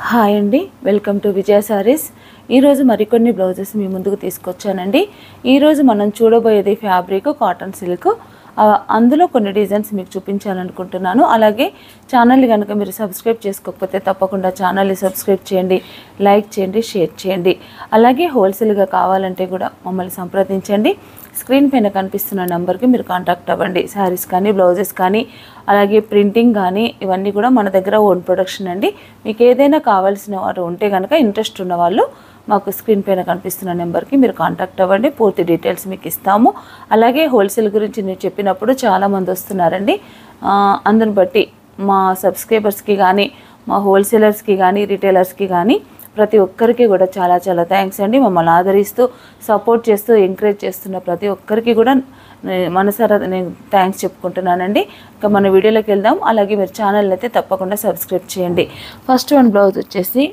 Hi అండి welcome to విజయ సారీస్ ఈరోజు మరికొన్ని బ్లౌజెస్ మీ ముందుకు తీసుకొచ్చానండి ఈరోజు మనం చూడబోయేది ఫ్యాబ్రిక్ కాటన్ సిల్క్ ఆ, అందులో కొన్ని డిజైన్స్ మీకు చూపించాలనుకుంటున్నాను అలాగే ఛానల్ని కనుక మీరు సబ్స్క్రైబ్ చేసుకోకపోతే తప్పకుండా ఛానల్ని సబ్స్క్రైబ్ చేయండి లైక్ చేయండి షేర్ చేయండి అలాగే హోల్సేల్గా కావాలంటే కూడా మమ్మల్ని సంప్రదించండి స్క్రీన్ పైన కనిపిస్తున్న నెంబర్కి మీరు కాంటాక్ట్ అవ్వండి శారీస్ కానీ బ్లౌజెస్ కానీ అలాగే ప్రింటింగ్ కానీ ఇవన్నీ కూడా మన దగ్గర ఓన్ ప్రొడక్షన్ అండి మీకు ఏదైనా కావాల్సిన వారు ఉంటే కనుక ఇంట్రెస్ట్ ఉన్న వాళ్ళు మాకు స్క్రీన్ పైన కనిపిస్తున్న నెంబర్కి మీరు కాంటాక్ట్ అవ్వండి పూర్తి డీటెయిల్స్ మీకు ఇస్తాము అలాగే హోల్సేల్ గురించి నేను చెప్పినప్పుడు చాలామంది వస్తున్నారండి ఆ, అందుని బట్టి మా సబ్స్క్రైబర్స్కి కానీ మా హోల్సేలర్స్కి కానీ రిటైలర్స్కి కానీ ప్రతి ఒక్కరికి కూడా చాలా చాలా థ్యాంక్స్ అండి మమ్మల్ని ఆదరిస్తూ సపోర్ట్ చేస్తూ ఎంకరేజ్ చేస్తున్న ప్రతి ఒక్కరికి కూడా నే- మనసారా నేను థ్యాంక్స్ చెప్పుకుంటున్నానండి ఇంకా మన వీడియోలోకి వెళ్దాం అలాగే మీరు ఛానల్ అయితే తప్పకుండా సబ్స్క్రైబ్ చేయండి ఫస్ట్ వన్ బ్లౌజ్ వచ్చేసి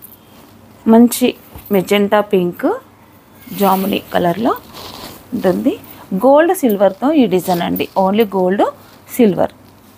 మంచి మెజెంటా పింక్ జామునీ కలర్లో ఉంటుంది గోల్డ్ సిల్వర్తో ఈ డిజైన్ అండి only gold silver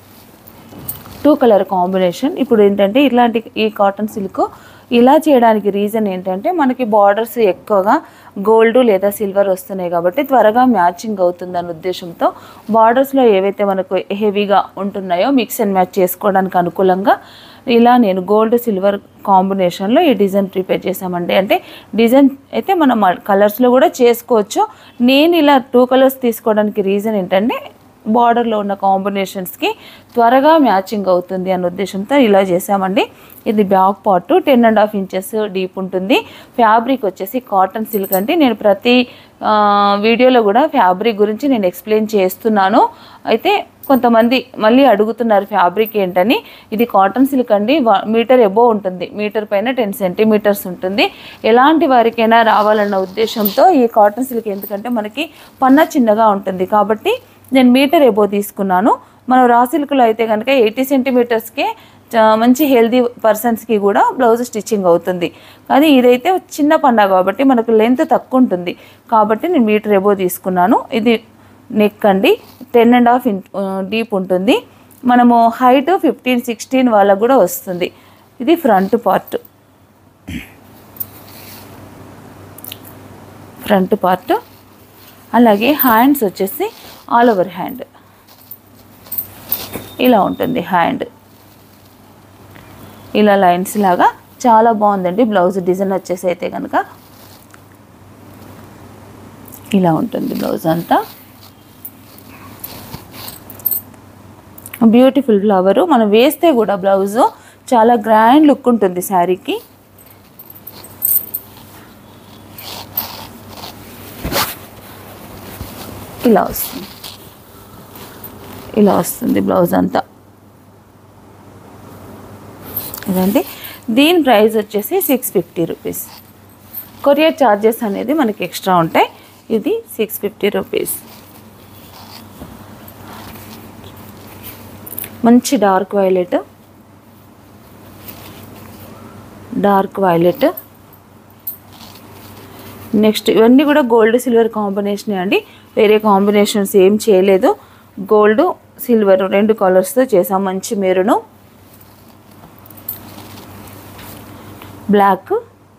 two colour combination ఇప్పుడు ఏంటంటే ఇట్లాంటి ఈ కాటన్ సిల్క్ ఇలా చేయడానికి రీజన్ ఏంటంటే మనకి బార్డర్స్ ఎక్కువగా గోల్డ్ లేదా సిల్వర్ వస్తున్నాయి కాబట్టి త్వరగా మ్యాచింగ్ అవుతుందన్న ఉద్దేశంతో బార్డర్స్లో ఏవైతే మనకు హెవీగా ఉంటున్నాయో మిక్స్ అండ్ మ్యాచ్ చేసుకోవడానికి అనుకూలంగా ఇలా నేను గోల్డ్ సిల్వర్ కాంబినేషన్లో ఈ డిజైన్ ప్రిపేర్ చేసామండి అంటే డిజైన్ అయితే మనం కలర్స్లో కూడా చేసుకోవచ్చు నేను ఇలా టూ కలర్స్ తీసుకోవడానికి రీజన్ ఏంటంటే బార్డర్లో ఉన్న కాంబినేషన్స్కి త్వరగా మ్యాచింగ్ అవుతుంది అన్న ఉద్దేశంతో ఇలా చేసామండి ఇది back part ten and half inches deep ఉంటుంది ఫ్యాబ్రిక్ వచ్చేసి కాటన్ సిల్క్ అంటే నేను ప్రతి ఆ, వీడియోలో కూడా ఫ్యాబ్రిక్ గురించి నేను ఎక్స్ప్లెయిన్ చేస్తున్నాను అయితే కొంతమంది మళ్ళీ అడుగుతున్నారు ఫ్యాబ్రిక్ ఏంటని ఇది కాటన్ సిల్క్ అండి వా- మీటర్ ఎబో ఉంటుంది మీటర్ పైన టెన్ సెంటీమీటర్స్ ఉంటుంది ఎలాంటి వారికైనా రావాలన్న ఉద్దేశంతో ఈ కాటన్ సిల్క్ ఎందుకంటే మనకి పన్న చిన్నగా ఉంటుంది కాబట్టి నేను మీటర్ ఎబో తీసుకున్నాను మనం రా సిల్క్లో అయితే కనుక ఎయిటీ సెంటీమీటర్స్కే చా- మంచి హెల్దీ పర్సన్స్కి కూడా బ్లౌజ్ స్టిచ్చింగ్ అవుతుంది కానీ ఇదైతే చిన్న పండ కాబట్టి మనకు లెంత్ తక్కువ ఉంటుంది కాబట్టి నేను మీటర్ ఎబో తీసుకున్నాను ఇది నెక్ అండి ten and half in deep ఉంటుంది మనము హైట్ ఫిఫ్టీన్ సిక్స్టీన్ వాళ్ళకు కూడా వస్తుంది ఇది ఫ్రంట్ పార్ట్ ఫ్రంట్ పార్ట్ అలాగే హ్యాండ్స్ వచ్చేసి ఆల్ ఓవర్ హ్యాండ్ ఇలా ఉంటుంది హ్యాండ్ ఇలా లైన్స్ లాగా చాలా బాగుందండి బ్లౌజ్ డిజైన్ వచ్చేసి అయితే కనుక ఇలా ఉంటుంది బ్లౌజ్ అంతా బ్యూటిఫుల్ ఫ్లవరు మనం వేస్తే కూడా బ్లౌజ్ చాలా గ్రాండ్ లుక్ ఉంటుంది శారీకి ఇలా వస్తుంది ఇలా వస్తుంది బ్లౌజ్ అంతా ఇదండి దీని ప్రైస్ వచ్చేసి six fifty rupees courier charges అనేది మనకి ఎక్స్ట్రా ఉంటాయి ఇది సిక్స్ ఫిఫ్టీ రూపీస్ మంచి dark violet dark violet next ఇవన్నీ కూడా గోల్డ్ సిల్వర్ కాంబినేషన్ అండి వేరే కాంబినేషన్స్ ఏం చేయలేదు గోల్డ్ సిల్వర్ రెండు కలర్స్తో చేసాం మంచి మెరును బ్లాక్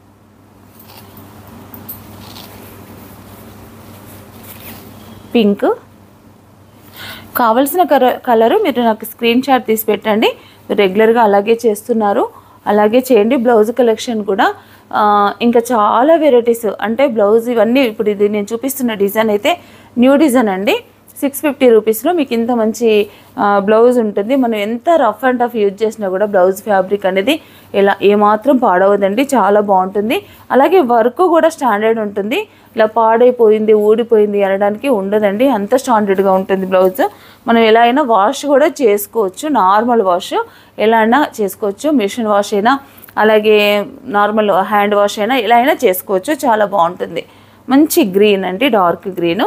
పింక్ కావలసిన కర కలరు మీరు నాకు స్క్రీన్ షాట్ తీసి పెట్టండి రెగ్యులర్గా అలాగే చేస్తున్నారు అలాగే చేయండి బ్లౌజ్ కలెక్షన్ కూడా ఆ, ఇంకా చాలా వెరైటీస్ అంటే బ్లౌజ్ ఇవన్నీ ఇప్పుడు ఇది నేను చూపిస్తున్న డిజైన్ అయితే న్యూ డిజైన్ అండి సిక్స్ ఫిఫ్టీ రూపీస్లో మీకు ఇంత మంచి ఆ, బ్లౌజ్ ఉంటుంది మనం ఎంత రఫ్ అండ్ టఫ్ యూజ్ చేసినా కూడా బ్లౌజ్ ఫ్యాబ్రిక్ అనేది ఎలా ఏమాత్రం పాడవదండి చాలా బాగుంటుంది అలాగే వర్క్ కూడా స్టాండర్డ్ ఉంటుంది ఇలా పాడైపోయింది ఊడిపోయింది అనడానికి ఉండదండి అంత స్టాండర్డ్గా ఉంటుంది బ్లౌజ్ మనం ఎలా అయినా వాష్ కూడా చేసుకోవచ్చు నార్మల్ వాష్ ఎలా అయినా చేసుకోవచ్చు మిషన్ వాష్ అయినా అలాగే నార్మల్ హ్యాండ్ వాష్ అయినా ఎలా అయినా చేసుకోవచ్చు చాలా బాగుంటుంది మంచి గ్రీన్ అండి డార్క్ గ్రీను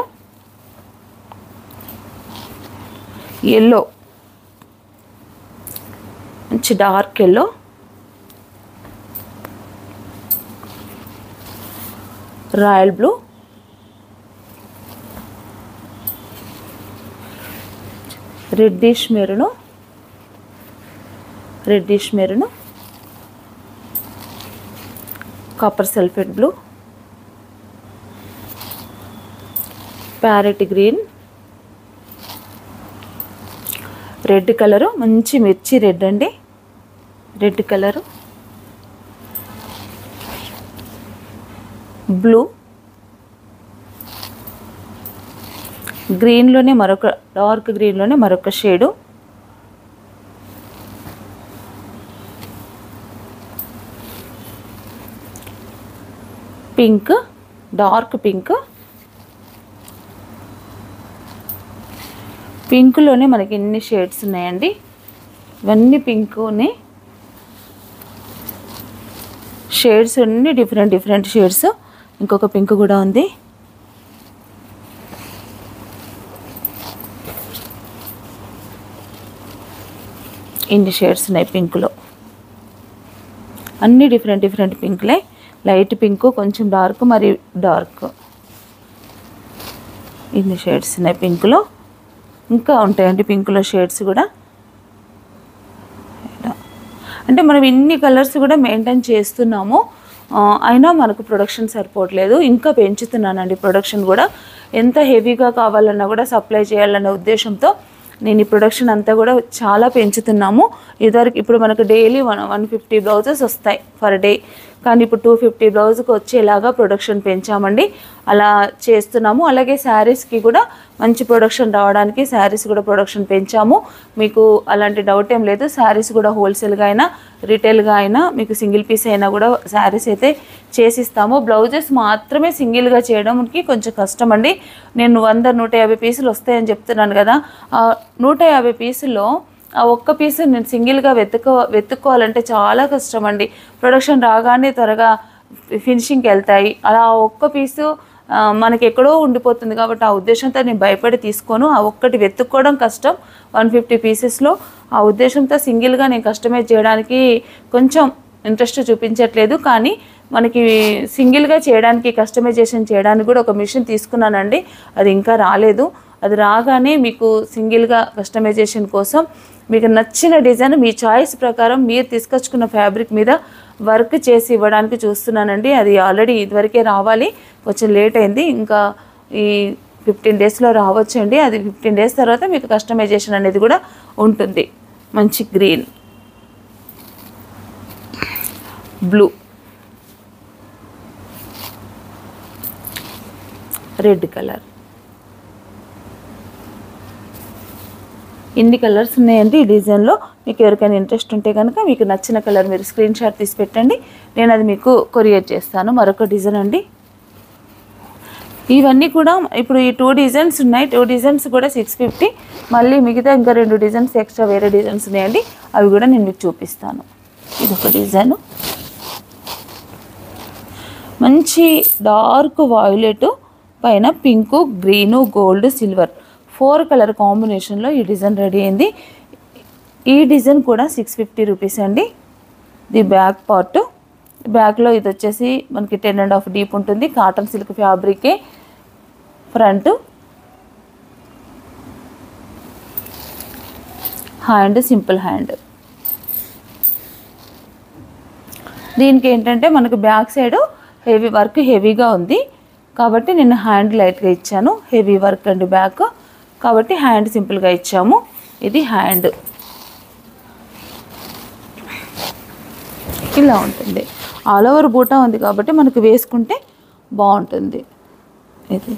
ఎల్లో మంచి dark yellow royal blue reddish maroon reddish maroon copper sulphate blue parrot green red colour మంచి మిర్చి రెడ్ అండి రెడ్ కలరు బ్లూ గ్రీన్లోనే మరొక డార్క్ గ్రీన్లోనే మరొక షేడు పింక్ డార్క్ పింక్ పింక్లోనే మనకి ఎన్ని షేడ్స్ ఉన్నాయండి ఇవన్నీ పింక్నే షేడ్స్ అన్ని డిఫరెంట్ డిఫరెంట్ షేడ్స్ ఇంకొక పింక్ కూడా ఉంది ఇన్ని షేడ్స్ ఉన్నాయి పింక్లో అన్ని డిఫరెంట్ డిఫరెంట్ పింక్లే లైట్ పింక్ కొంచెం డార్క్ మరి డార్క్ ఇన్ని షేడ్స్ ఉన్నాయి పింక్లో ఇంకా ఉంటాయండి పింక్లో షేడ్స్ కూడా ఇలా. అంటే మనం ఇన్ని కలర్స్ కూడా మెయింటైన్ చేస్తున్నాము ఆ, అయినా మనకు ప్రొడక్షన్ సరిపోవట్లేదు ఇంకా పెంచుతున్నానండి ప్రొడక్షన్ కూడా ఎంత హెవీగా కావాలన్నా కూడా సప్లై చేయాలనే ఉద్దేశంతో నేను ఈ ప్రొడక్షన్ అంతా కూడా చాలా పెంచుతున్నాము ఇదివరకు ఇప్పుడు మనకు daily one one fifty blouses వస్తాయి ఫర్ డే కానీ ఇప్పుడు టూ ఫిఫ్టీ బ్లౌజ్కి వచ్చేలాగా ప్రొడక్షన్ పెంచామండి అలా చేస్తున్నాము అలాగే శారీస్కి కూడా మంచి ప్రొడక్షన్ రావడానికి శారీస్ కూడా ప్రొడక్షన్ పెంచాము మీకు అలాంటి డౌట్ ఏం లేదు శారీస్ కూడా హోల్సేల్గా అయినా రిటైల్గా అయినా మీకు సింగిల్ పీస్ అయినా కూడా శారీస్ అయితే చేసిస్తాము బ్లౌజెస్ మాత్రమే సింగిల్గా చేయడానికి కొంచెం కష్టం అండి నేను వంద నూట యాభై పీసులు వస్తాయని చెప్తున్నాను కదా ఆ నూట యాభై పీసుల్లో ఆ ఒక్క పీస్ నేను సింగిల్గా వెతుక్కో వెతుక్కోవాలంటే చాలా కష్టం అండి ప్రొడక్షన్ రాగానే త్వరగా ఫినిషింగ్కి వెళ్తాయి అలా ఆ ఒక్క పీసు ఆ, మనకి ఎక్కడో ఉండిపోతుంది కాబట్టి ఆ ఉద్దేశంతో నేను భయపడి తీసుకోను ఆ ఒక్కటి వెతుక్కోవడం కష్టం వన్ ఫిఫ్టీ పీసెస్లో ఆ ఉద్దేశంతో సింగిల్గా నేను కస్టమైజ్ చేయడానికి కొంచెం ఇంట్రెస్ట్ చూపించట్లేదు కానీ మనకి సింగిల్గా చేయడానికి కస్టమైజేషన్ చేయడానికి కూడా ఒక మిషన్ తీసుకున్నానండి అది ఇంకా రాలేదు అది రాగానే మీకు సింగిల్గా కస్టమైజేషన్ కోసం మీకు నచ్చిన డిజైన్ మీ చాయిస్ ప్రకారం మీరు తీసుకొచ్చుకున్న ఫ్యాబ్రిక్ మీద వర్క్ చేసి ఇవ్వడానికి చూస్తున్నానండి అది ఆల్రెడీ ఇదివరకే రావాలి కొంచెం లేట్ అయింది ఇంకా ఈ ఫిఫ్టీన్ డేస్లో రావచ్చండి అది ఫిఫ్టీన్ డేస్ తర్వాత మీకు కస్టమైజేషన్ అనేది కూడా ఉంటుంది మంచి గ్రీన్ బ్లూ రెడ్ కలర్ ఇన్ని కలర్స్ ఉన్నాయండి ఈ డిజైన్లో మీకు ఎవరికైనా ఇంట్రెస్ట్ ఉంటే కనుక మీకు నచ్చిన కలర్ మీరు స్క్రీన్ షాట్ తీసి పెట్టండి నేను అది మీకు కొరియర్ చేస్తాను మరొక డిజైన్ అండి ఇవన్నీ కూడా ఇప్పుడు ఈ టూ డిజైన్స్ ఉన్నాయి టూ డిజైన్స్ కూడా సిక్స్ ఫిఫ్టీ మళ్ళీ మిగతా ఇంకా రెండు డిజైన్స్ ఎక్స్ట్రా వేరే డిజైన్స్ ఉన్నాయండి అవి కూడా నేను మీకు చూపిస్తాను ఇది ఒక డిజైన్ మంచి డార్క్ వాయిలెట్ పైన pink green gold silver four colour కాంబినేషన్లో ఈ డిజైన్ రెడీ అయింది ఈ డిజైన్ కూడా సిక్స్ ఫిఫ్టీ రూపీస్ అండి ది బ్యాక్ పార్ట్ బ్యాక్లో ఇది వచ్చేసి మనకి టెన్ అండ్ హాఫ్ డీప్ ఉంటుంది కాటన్ సిల్క్ ఫ్యాబ్రికే ఫ్రంట్ హ్యాండ్ సింపుల్ హ్యాండ్ దీనికి ఏంటంటే మనకు బ్యాక్ సైడ్ హెవీ వర్క్ హెవీగా ఉంది కాబట్టి నేను హ్యాండ్ లైట్గా ఇచ్చాను హెవీ వర్క్ అండి బ్యాక్ కాబట్టి హ్యాండ్ సింపుల్గా ఇచ్చాము ఇది హ్యాండ్ ఇలా ఉంటుంది ఆల్ ఓవర్ బూటా ఉంది కాబట్టి మనకు వేసుకుంటే బాగుంటుంది ఇది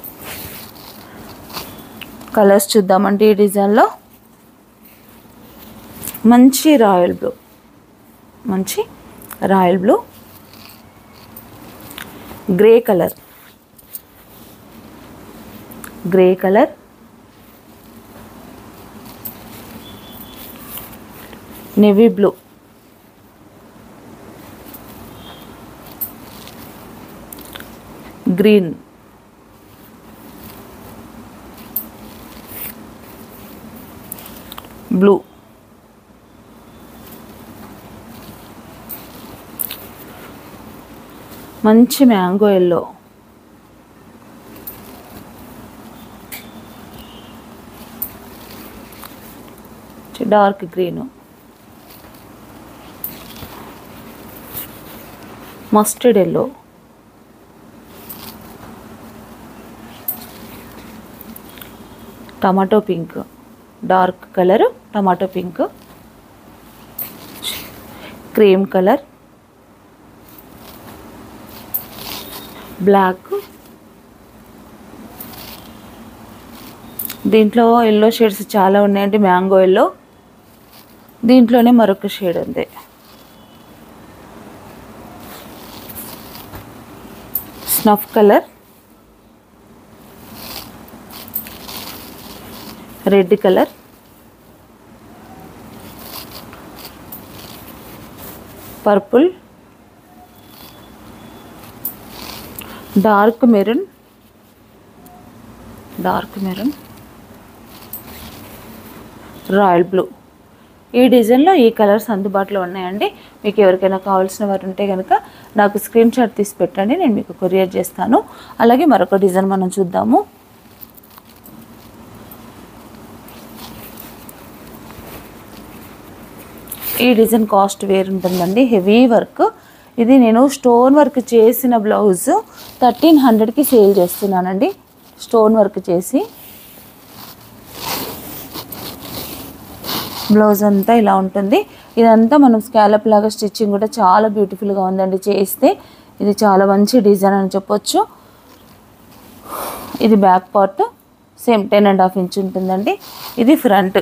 కలర్స్ చూద్దామండి ఈ డిజైన్లో మంచి రాయల్ బ్లూ మంచి royal blue grey colour grey colour navy blue green blue మంచి mango yellow dark green mustard yellow tomato pink dark colour tomato pink cream colour black దీంట్లో ఎల్లో షేడ్స్ చాలా ఉన్నాయండి మ్యాంగో ఎల్లో దీంట్లోనే మరొక shade ఉంది snuff colour red colour purple dark maroon dark maroon royal blue ఈ డిజైన్లో ఈ colours అందుబాటులో ఉన్నాయండి మీకు ఎవరికైనా కావాల్సిన వారు ఉంటే కనుక నాకు స్క్రీన్ షాట్ తీసి పెట్టండి నేను మీకు కొరియర్ చేస్తాను అలాగే మరొక డిజైన్ మనం చూద్దాము ఈ డిజైన్ కాస్ట్ వేరు ఉంటుందండి హెవీ వర్క్ ఇది నేను స్టోన్ వర్క్ చేసిన బ్లౌజ్ థర్టీన్ హండ్రెడ్కి సేల్ చేస్తున్నానండి స్టోన్ వర్క్ చేసి బ్లౌజ్ అంతా ఇలా ఉంటుంది ఇదంతా మనం స్కాలప్ లాగా స్టిచ్చింగ్ కూడా చాలా బ్యూటిఫుల్గా ఉందండి చేస్తే ఇది చాలా మంచి డిజైన్ అని చెప్పొచ్చు ఇది back part same ten and half inch ఉంటుందండి ఇది ఫ్రంట్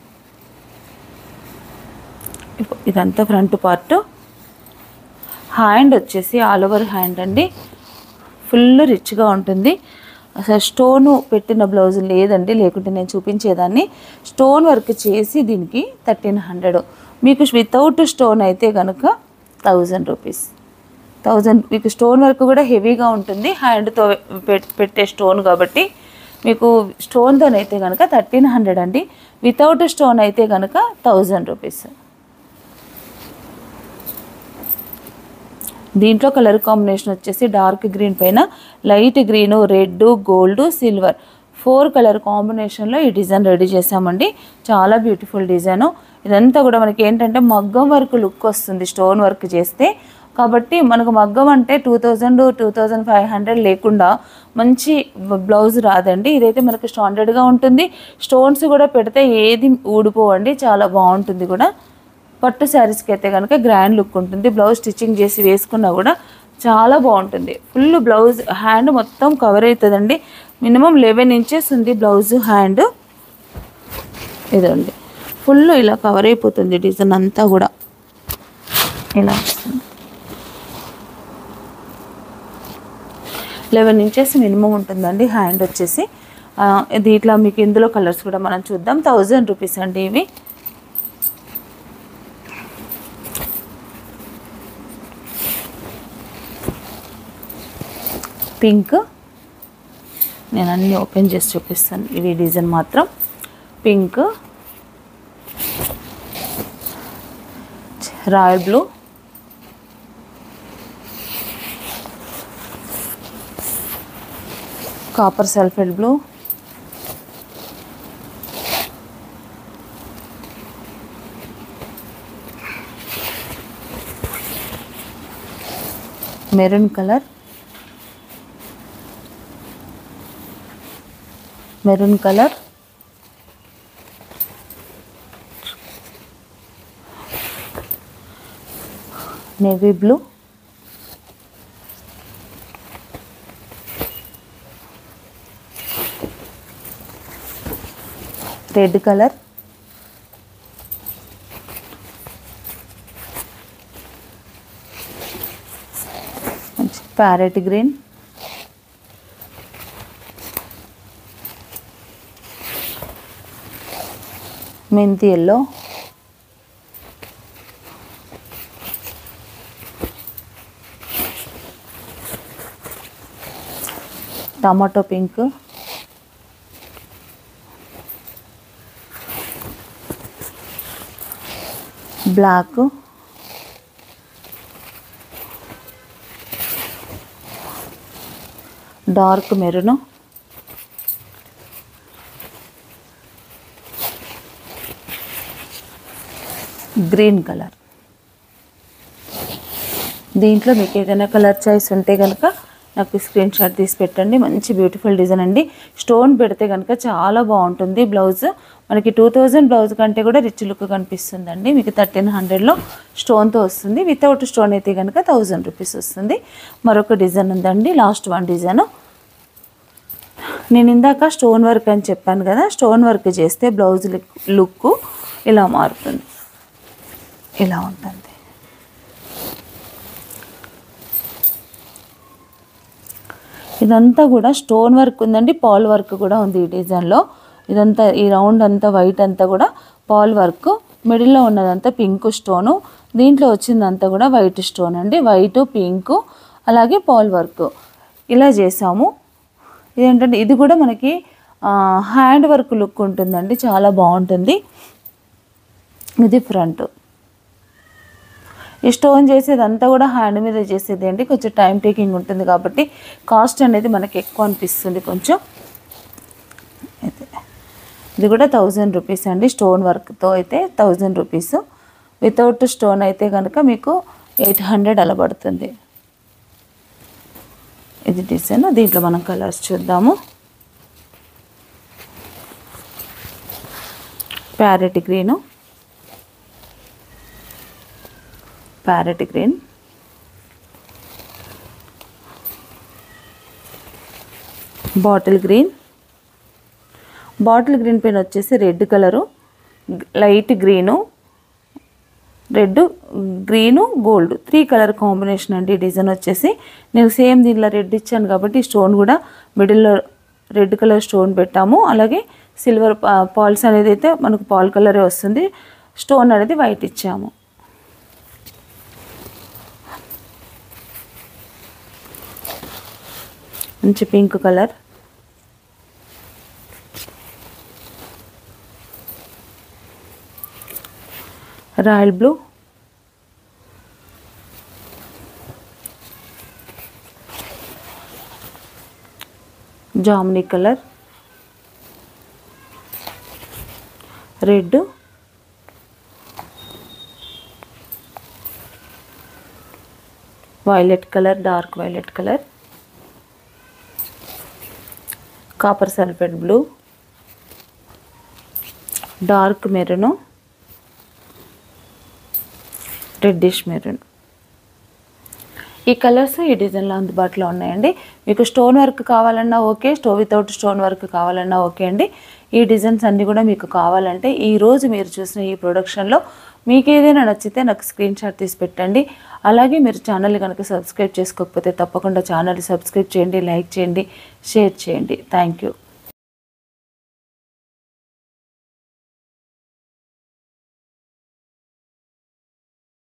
ఇదంతా ఫ్రంట్ పార్ట్ హ్యాండ్ వచ్చేసి ఆల్ ఓవర్ హ్యాండ్ అండి ఫుల్ రిచ్గా ఉంటుంది అసలు స్టోన్ పెట్టిన బ్లౌజ్ లేదండి లేకుంటే నేను చూపించేదాన్ని స్టోన్ వర్క్ చేసి దీనికి థర్టీన్ హండ్రెడ్ మీకు వితౌట్ స్టోన్ అయితే కనుక థౌజండ్ రూపీస్ థౌజండ్ మీకు స్టోన్ వర్క్ కూడా హెవీగా ఉంటుంది హ్యాండ్తో పెట్టే స్టోన్ కాబట్టి మీకు స్టోన్తోనైతే కనుక థర్టీన్ హండ్రెడ్ అండి వితౌట్ స్టోన్ అయితే కనుక థౌజండ్ రూపీస్ దీంట్లో కలర్ కాంబినేషన్ వచ్చేసి డార్క్ గ్రీన్ పైన light green red gold silver four colour కాంబినేషన్లో ఈ డిజైన్ రెడీ చేసామండి చాలా బ్యూటిఫుల్ డిజైన్ ఇదంతా కూడా మనకి ఏంటంటే మగ్గం వర్క్ లుక్ వస్తుంది స్టోన్ వర్క్ చేస్తే కాబట్టి మనకు మగ్గం అంటే two thousand two thousand five hundred లేకుండా మంచి బ్లౌజ్ రాదండి ఇదైతే మనకు స్టాండర్డ్గా ఉంటుంది స్టోన్స్ కూడా పెడితే ఏది ఊడిపోవండి చాలా బాగుంటుంది కూడా పట్టు శారీస్కి అయితే కనుక గ్రాండ్ లుక్ ఉంటుంది బ్లౌజ్ స్టిచ్చింగ్ చేసి వేసుకున్నా కూడా చాలా బాగుంటుంది ఫుల్ బ్లౌజ్ హ్యాండ్ మొత్తం కవర్ అవుతుందండి మినిమం లెవెన్ ఇంచెస్ ఉంది బ్లౌజ్ హ్యాండ్ ఇదండి ఫుల్ ఇలా కవర్ అయిపోతుంది డిజైన్ అంతా కూడా ఇలా వస్తుంది లెవెన్ ఇంచెస్ మినిమం ఉంటుందండి హ్యాండ్ వచ్చేసి ఆ, ఇది ఇట్లా మీకు ఇందులో కలర్స్ కూడా మనం చూద్దాం థౌజండ్ రూపీస్ అండి ఇవి పింక్ నేను అన్నీ ఓపెన్ చేసి చూపిస్తాను ఇవి డిజైన్ మాత్రం pink royal blue copper sulphate blue maroon colour maroon colour navy blue red colour parrot green మెంతి yellow tomato pink black dark maroon green colour దీంట్లో మీకు ఏదైనా కలర్ చాయిస్ ఉంటే కనుక నాకు స్క్రీన్ షాట్ తీసి పెట్టండి మంచి బ్యూటిఫుల్ డిజైన్ అండి స్టోన్ పెడితే కనుక చాలా బాగుంటుంది బ్లౌజ్ మనకి టూ థౌజండ్ బ్లౌజ్ కంటే కూడా రిచ్ లుక్ కనిపిస్తుందండి మీకు థర్టీన్ హండ్రెడ్లో స్టోన్తో వస్తుంది వితౌట్ స్టోన్ అయితే కనుక థౌజండ్ రూపీస్ వస్తుంది మరొక డిజైన్ ఉందండి లాస్ట్ వన్ డిజైన్ నేను ఇందాక స్టోన్ వర్క్ అని చెప్పాను కదా స్టోన్ వర్క్ చేస్తే బ్లౌజ్ లుక్ ఇలా మారుతుంది ఇలా ఉంటుంది ఇదంతా కూడా స్టోన్ వర్క్ ఉందండి పాల్ వర్క్ కూడా ఉంది ఈ డిజైన్లో ఇదంతా ఈ రౌండ్ అంతా వైట్ అంతా కూడా పాల్ వర్క్ మిడిల్లో ఉన్నదంతా పింక్ స్టోను దీంట్లో వచ్చిందంతా కూడా వైట్ స్టోన్ అండి వైట్ పింక్ అలాగే పాల్ వర్క్ ఇలా చేసాము ఇదేంటంటే ఇది కూడా మనకి హ్యాండ్ వర్క్ లుక్ ఉంటుందండి చాలా బాగుంటుంది ఇది ఫ్రంట్ ఈ స్టోన్ చేసేదంతా కూడా హ్యాండ్ మీద చేసేది అండి కొంచెం టైం టేకింగ్ ఉంటుంది కాబట్టి కాస్ట్ అనేది మనకి ఎక్కువ అనిపిస్తుంది కొంచెం ఇది ఇది కూడా థౌజండ్ రూపీస్ అండి స్టోన్ వర్క్తో అయితే థౌజండ్ రూపీస్ వితౌట్ స్టోన్ అయితే కనుక మీకు ఎయిట్ హండ్రెడ్ అలా పడుతుంది ఇది డిజైన్ దీంట్లో మనం కలర్స్ చూద్దాము parrot green parrot green bottle green bottle green పెన్ వచ్చేసి red colour light green red green gold three colour combination అండి ఈ డిజైన్ వచ్చేసి నేను సేమ్ దీనిలో రెడ్ ఇచ్చాను కాబట్టి స్టోన్ కూడా మిడిల్లో రెడ్ కలర్ స్టోన్ పెట్టాము అలాగే సిల్వర్ పాల్స్ అనేది అయితే మనకు పాల్ కలరే వస్తుంది స్టోన్ అనేది వైట్ ఇచ్చాము మంచి పింక్ కలర్ రాయల్ బ్లూ జామునీ colour red violet colour dark violet colour copper sulphate blue dark maroon reddish maroon ఈ కలర్స్ ఈ డిజైన్లో అందుబాటులో ఉన్నాయండి మీకు స్టోన్ వర్క్ కావాలన్నా ఓకే స్టో వితౌట్ స్టోన్ వర్క్ కావాలన్నా ఓకే అండి ఈ డిజైన్స్ అన్నీ కూడా మీకు కావాలంటే ఈ రోజు మీరు చూసిన ఈ ప్రొడక్షన్లో మీకు ఏదైనా నచ్చితే నాకు స్క్రీన్ షాట్ తీసి పెట్టండి అలాగే మీరు ఛానల్ కనుక సబ్స్క్రైబ్ చేసుకోకపోతే తప్పకుండా ఛానల్ సబ్స్క్రైబ్ చేయండి లైక్ చేయండి షేర్ చేయండి థ్యాంక్ యూ